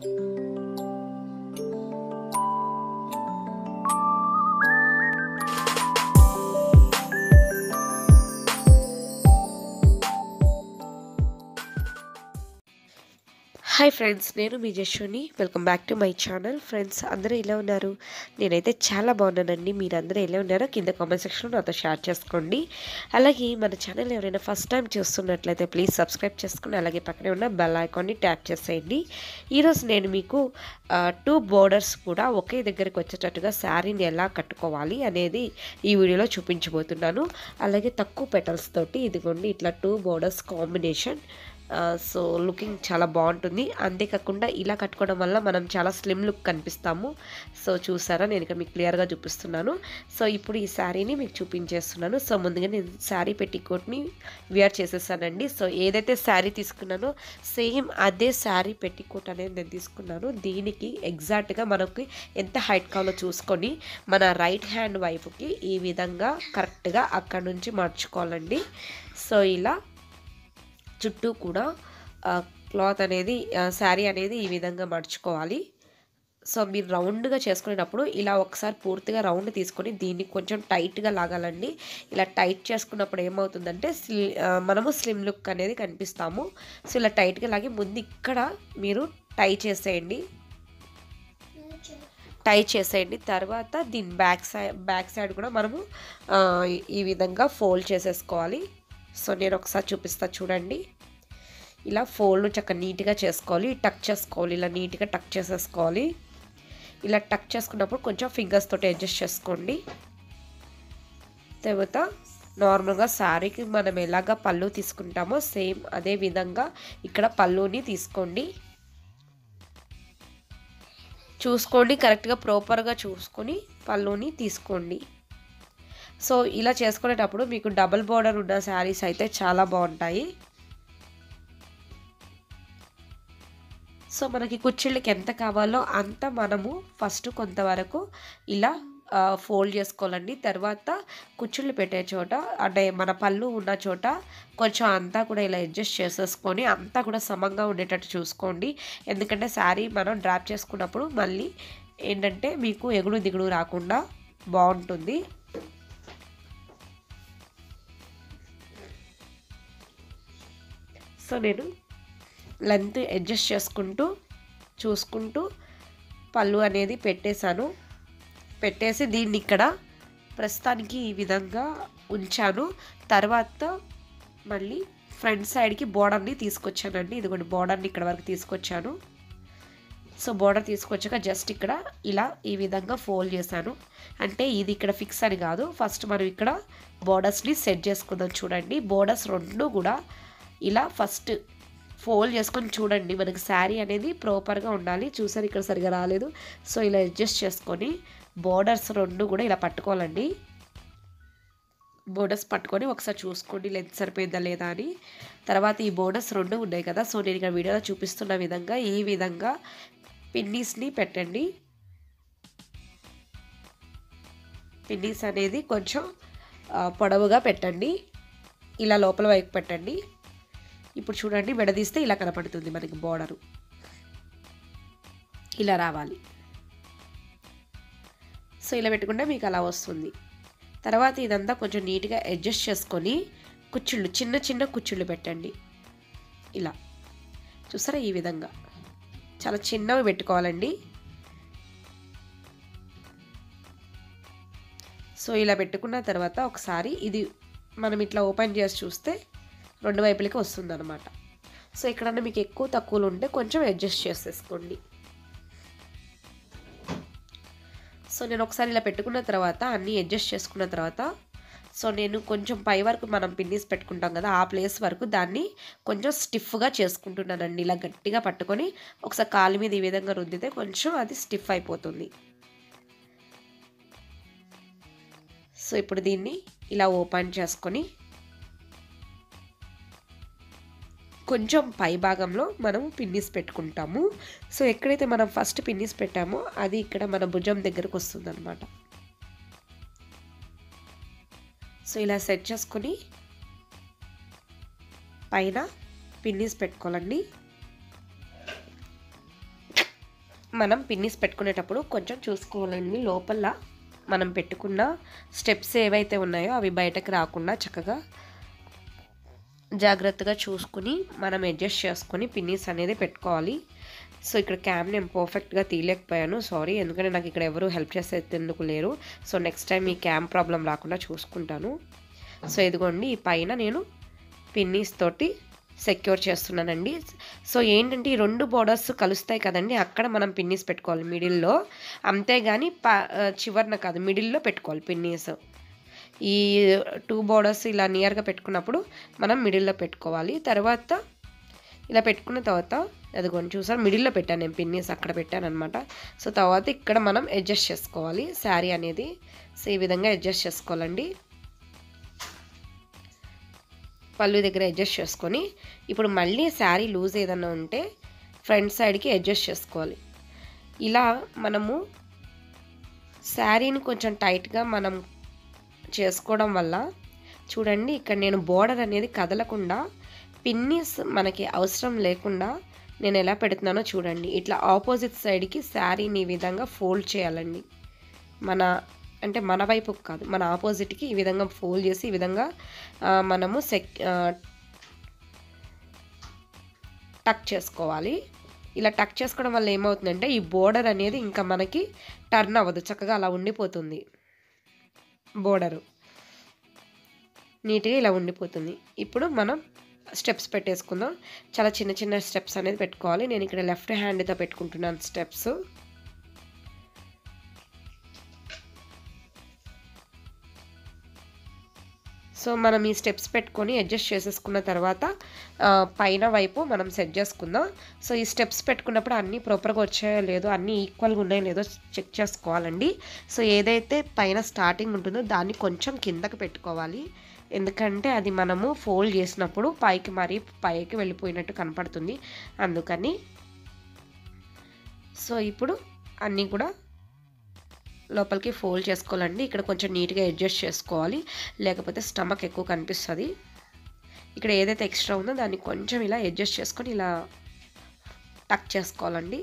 hi friends నేను మీ Jashwani welcome back to my channel friends అందరూ ఎలా ఉన్నారు నేనైతే చాలా బాగున్నానండి మీరందరూ ఎలా ఉన్నారో కింద కామెంట్ సెక్షన్లో నాతో షేర్ చేసుకోండి అలాగే మన ఛానల్ ఎవరైనా ఫస్ట్ టైం చూస్తున్నట్లయితే ప్లీజ్ సబ్స్క్రైబ్ చేసుకుని అలాగే పక్కనే ఉన్న బెల్ ఐకాన్ని ట్యాప్ చేసేయండి ఈరోజు నేను మీకు టూ బోర్డర్స్ కూడా ఒకే దగ్గరికి వచ్చేటట్టుగా శారీని ఎలా కట్టుకోవాలి అనేది ఈ వీడియోలో చూపించబోతున్నాను అలాగే తక్కువ పెటల్స్ తోటి ఇదిగోండి ఇట్లా two borders combination so looking చాలా బాగుంటుంది అంతేకాకుండా ఇలా కట్టుకోవడం వల్ల మనం చాలా స్లిమ్ లుక్ కనిపిస్తాము సో చూసారా నేను ఇక్కడ మీకు క్లియర్గా చూపిస్తున్నాను సో ఇప్పుడు ఈ శారీని మీకు చూపించేస్తున్నాను సో ముందుగా నేను శారీ పెట్టికోట్ని వేర్ చేసేసానండి సో ఏదైతే శారీ తీసుకున్నానో సేమ్ అదే శారీ పెట్టికోట్ అనేది నేను తీసుకున్నాను దీనికి ఎగ్జాక్ట్గా మనకి ఎంత హైట్ కావాలో చూసుకొని మన రైట్ హ్యాండ్ వైపుకి ఈ విధంగా కరెక్ట్గా అక్కడ నుంచి మార్చుకోవాలండి సో ఇలా చుట్టూ కూడా క్లాత్ అనేది శారీ అనేది ఈ విధంగా మడుచుకోవాలి సో మీరు రౌండ్గా చేసుకునేటప్పుడు ఇలా ఒకసారి పూర్తిగా రౌండ్ తీసుకొని దీన్ని కొంచెం టైట్గా లాగాలండి ఇలా టైట్ చేసుకున్నప్పుడు ఏమవుతుందంటే స్లి మనము స్లిమ్ లుక్ అనేది కనిపిస్తాము సో ఇలా టైట్గా లాగి ముందు ఇక్కడ మీరు టై చేసేయండి టై చేసేయండి తర్వాత దీని బ్యాక్ సైడ్ బ్యాక్ సైడ్ కూడా మనము ఈ విధంగా ఫోల్డ్ చేసేసుకోవాలి సో నేను ఒకసారి చూపిస్తా చూడండి ఇలా ఫోల్డ్ చక్కగా నీట్గా చేసుకోవాలి టక్ చేసుకోవాలి ఇలా నీట్గా టక్ చేసేసుకోవాలి ఇలా టక్ చేసుకున్నప్పుడు కొంచెం ఫింగర్స్ తోటి అడ్జస్ట్ చేసుకోండి తర్వాత నార్మల్గా శారీకి మనం ఎలాగ పళ్ళు తీసుకుంటామో సేమ్ అదే విధంగా ఇక్కడ పళ్ళుని తీసుకోండి చూసుకోండి కరెక్ట్గా ప్రాపర్గా చూసుకొని పళ్ళుని తీసుకోండి సో ఇలా చేసుకునేటప్పుడు మీకు డబల్ బార్డర్ ఉన్న శారీస్ అయితే చాలా బాగుంటాయి సో మనకి కుచ్చిళ్ళకి ఎంత కావాలో అంత మనము ఫస్ట్ కొంతవరకు ఇలా ఫోల్డ్ చేసుకోవాలండి తర్వాత కుచ్చుళ్ళు పెట్టే చోట అంటే మన పళ్ళు ఉన్న చోట కొంచెం అంతా కూడా ఇలా అడ్జస్ట్ చేసేసుకొని అంతా కూడా సమంగా ఉండేటట్టు చూసుకోండి ఎందుకంటే శారీ మనం డ్రాప్ చేసుకున్నప్పుడు మళ్ళీ ఏంటంటే మీకు ఎగుడు దిగుడు రాకుండా బాగుంటుంది సో నేను లెంత్ అడ్జస్ట్ చేసుకుంటూ చూసుకుంటూ పళ్ళు అనేది పెట్టేశాను పెట్టేసి దీన్ని ఇక్కడ ప్రస్తుతానికి ఈ విధంగా ఉంచాను తర్వాత మళ్ళీ ఫ్రంట్ సైడ్కి బోర్డర్ని తీసుకొచ్చానండి ఇదిగోండి బోర్డర్ని ఇక్కడ వరకు తీసుకొచ్చాను సో బోర్డర్ తీసుకొచ్చాక జస్ట్ ఇక్కడ ఇలా ఈ విధంగా ఫోల్డ్ చేశాను అంటే ఇది ఇక్కడ ఫిక్స్ అని కాదు ఫస్ట్ మనం ఇక్కడ బోర్డర్స్ని సెట్ చేసుకుందాం చూడండి బోర్డర్స్ రెండు కూడా ఇలా ఫస్ట్ ఫోల్డ్ చేసుకొని చూడండి మనకి శారీ అనేది ప్రాపర్గా ఉండాలి చూసారు ఇక్కడ సరిగా రాలేదు సో ఇలా అడ్జస్ట్ చేసుకొని బోర్డర్స్ రెండు కూడా ఇలా పట్టుకోవాలండి బోర్డర్స్ పట్టుకొని ఒకసారి చూసుకోండి లెంత్ సరిపోయిందా లేదా అని తర్వాత ఈ బోర్డర్స్ రెండు ఉన్నాయి కదా సో నేను ఇక్కడ వీడియోలో చూపిస్తున్న విధంగా ఈ విధంగా పిన్నీస్ని పెట్టండి పిన్నీస్ అనేది కొంచెం పొడవుగా పెట్టండి ఇలా లోపల వైపు పెట్టండి ఇప్పుడు చూడండి విడదీస్తే ఇలా కనపడుతుంది మనకి బోర్డరు ఇలా రావాలి సో ఇలా పెట్టుకుంటే మీకు అలా వస్తుంది తర్వాత ఇదంతా కొంచెం నీట్గా అడ్జస్ట్ చేసుకొని కుచ్చుళ్ళు చిన్న చిన్న కుచ్చుళ్ళు పెట్టండి ఇలా చూసారా ఈ విధంగా చాలా చిన్నవి పెట్టుకోవాలండి సో ఇలా పెట్టుకున్న తర్వాత ఒకసారి ఇది మనం ఇట్లా ఓపెన్ చేసి చూస్తే రెండు వైపులకి వస్తుంది అనమాట సో ఎక్కడన్నా మీకు ఎక్కువ తక్కువలు ఉంటే కొంచెం అడ్జస్ట్ చేసేసుకోండి సో నేను ఒకసారి ఇలా పెట్టుకున్న తర్వాత అన్నీ అడ్జస్ట్ చేసుకున్న తర్వాత సో నేను కొంచెం పై వరకు మనం పిన్నిస్ పెట్టుకుంటాం కదా ఆ ప్లేస్ వరకు దాన్ని కొంచెం స్టిఫ్గా చేసుకుంటున్నానండి ఇలా గట్టిగా పట్టుకొని ఒకసారి కాలు మీద ఈ విధంగా రుద్దితే కొంచెం అది స్టిఫ్ అయిపోతుంది సో ఇప్పుడు దీన్ని ఇలా ఓపెన్ చేసుకొని కొంచెం పై భాగంలో మనం పిన్నిస్ పెట్టుకుంటాము సో ఎక్కడైతే మనం ఫస్ట్ పిన్నిస్ పెట్టామో అది ఇక్కడ మన భుజం దగ్గరకు వస్తుంది అనమాట సో ఇలా సెట్ చేసుకొని పైన పిన్నిస్ పెట్టుకోవాలండి మనం పిన్నిస్ పెట్టుకునేటప్పుడు కొంచెం చూసుకోవాలండి లోపల మనం పెట్టుకున్న స్టెప్స్ ఏవైతే ఉన్నాయో అవి బయటకు రాకుండా చక్కగా జాగ్రత్తగా చూసుకుని మనం అడ్జస్ట్ చేసుకొని పిన్నీస్ అనేది పెట్టుకోవాలి సో ఇక్కడ క్యామ్ నేను పర్ఫెక్ట్గా తీయలేకపోయాను సారీ ఎందుకంటే నాకు ఇక్కడ ఎవరు హెల్ప్ చేసేందుకు లేరు సో నెక్స్ట్ టైం ఈ క్యామ్ ప్రాబ్లం రాకుండా చూసుకుంటాను సో ఇదిగోండి ఈ పైన నేను పిన్నీస్ తోటి సెక్యూర్ చేస్తున్నానండి సో ఏంటంటే ఈ రెండు బోర్డర్స్ కలుస్తాయి కదండి అక్కడ మనం పిన్నీస్ పెట్టుకోవాలి మిడిల్లో అంతేగాని ప చివరిన కాదు మిడిల్లో పెట్టుకోవాలి పిన్నీస్ ఈ టూ బోర్డర్స్ ఇలా నియర్గా పెట్టుకున్నప్పుడు మనం మిడిల్లో పెట్టుకోవాలి తర్వాత ఇలా పెట్టుకున్న తర్వాత అదిగోండి చూసారు మిడిల్లో పెట్టాను నేను పిన్నీస్ అక్కడ పెట్టాను అనమాట సో తర్వాత ఇక్కడ మనం అడ్జస్ట్ చేసుకోవాలి శారీ అనేది సో ఈ విధంగా అడ్జస్ట్ చేసుకోవాలండి పళ్ళు దగ్గర అడ్జస్ట్ చేసుకొని ఇప్పుడు మళ్ళీ శారీ లూజ్ ఏదన్నా ఉంటే ఫ్రంట్ సైడ్కి అడ్జస్ట్ చేసుకోవాలి ఇలా మనము శారీని కొంచెం టైట్గా మనం చేసుకోవడం వల్ల చూడండి ఇక్కడ నేను బోర్డర్ అనేది కదలకుండా పిన్నిస్ మనకి అవసరం లేకుండా నేను ఎలా పెడుతున్నానో చూడండి ఇట్లా ఆపోజిట్ సైడ్కి శారీని ఈ విధంగా ఫోల్డ్ చేయాలండి మన అంటే మన వైపు కాదు మన ఆపోజిట్కి ఈ విధంగా ఫోల్డ్ చేసి ఈ విధంగా మనము సెక్ టక్ చేసుకోవాలి ఇలా టక్ చేసుకోవడం వల్ల ఏమవుతుందంటే ఈ బోర్డర్ అనేది ఇంకా మనకి టర్న్ అవ్వదు చక్కగా అలా ఉండిపోతుంది బోర్డరు నీట్గా ఇలా ఉండిపోతుంది ఇప్పుడు మనం స్టెప్స్ పెట్టేసుకుందాం చాలా చిన్న చిన్న స్టెప్స్ అనేది పెట్టుకోవాలి నేను ఇక్కడ లెఫ్ట్ హ్యాండ్తో పెట్టుకుంటున్నాను స్టెప్స్ సో మనం ఈ స్టెప్స్ పెట్టుకొని అడ్జస్ట్ చేసేసుకున్న తర్వాత పైన వైపు మనం సెట్ చేసుకుందాం సో ఈ స్టెప్స్ పెట్టుకున్నప్పుడు అన్నీ ప్రాపర్గా వచ్చాయో లేదో అన్నీ ఈక్వల్గా ఉన్నాయో లేదో చెక్ చేసుకోవాలండి సో ఏదైతే పైన స్టార్టింగ్ ఉంటుందో దాన్ని కొంచెం కిందకి పెట్టుకోవాలి ఎందుకంటే అది మనము ఫోల్డ్ చేసినప్పుడు పైకి మరీ పైకి వెళ్ళిపోయినట్టు కనపడుతుంది అందుకని సో ఇప్పుడు అన్నీ కూడా లోపలికి ఫోల్డ్ చేసుకోవాలండి ఇక్కడ కొంచెం నీట్గా అడ్జస్ట్ చేసుకోవాలి లేకపోతే స్టమక్ ఎక్కువ కనిపిస్తుంది ఇక్కడ ఏదైతే ఎక్స్ట్రా ఉందో దాన్ని కొంచెం ఇలా అడ్జస్ట్ చేసుకొని ఇలా టక్ చేసుకోవాలండి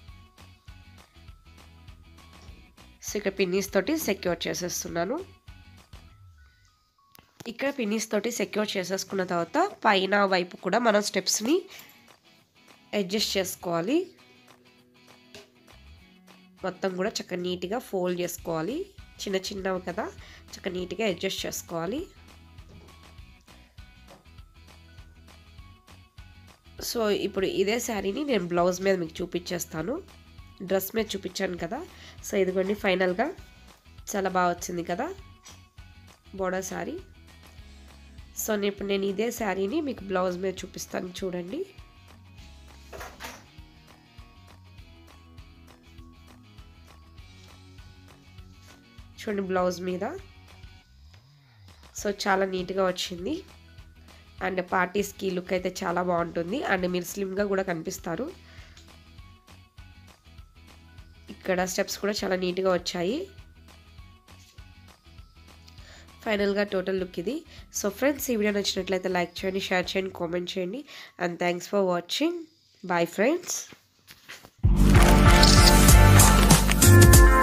సో ఇక్కడ పిన్నీస్ తోటి సెక్యూర్ చేసేస్తున్నాను ఇక్కడ పిన్నీస్ తోటి సెక్యూర్ చేసేసుకున్న తర్వాత పైన వైపు కూడా మనం స్టెప్స్ని అడ్జస్ట్ చేసుకోవాలి మొత్తం కూడా చక్కగా నీట్గా ఫోల్డ్ చేసుకోవాలి చిన్న చిన్నవి కదా చక్కగా నీట్గా అడ్జస్ట్ చేసుకోవాలి సో ఇప్పుడు ఇదే శారీని నేను బ్లౌజ్ మీద మీకు చూపించేస్తాను డ్రెస్ మీద చూపించాను కదా సో ఇదిగోండి ఫైనల్గా చాలా బాగా వచ్చింది కదా బోర్డర్ శారీ సో ఇప్పుడు నేను ఇదే శారీని మీకు బ్లౌజ్ మీద చూపిస్తాను చూడండి చూడండి బ్లౌజ్ మీద సో చాలా నీట్గా వచ్చింది అండ్ పార్టీస్కి లుక్ అయితే చాలా బాగుంటుంది అండ్ మీరు స్లిమ్గా కూడా కనిపిస్తారు ఇక్కడ స్టెప్స్ కూడా చాలా నీట్గా వచ్చాయి ఫైనల్గా టోటల్ లుక్ ఇది సో ఫ్రెండ్స్ ఈ వీడియో నచ్చినట్లయితే లైక్ చేయండి షేర్ చేయండి కామెంట్ చేయండి and thanks for watching bye friends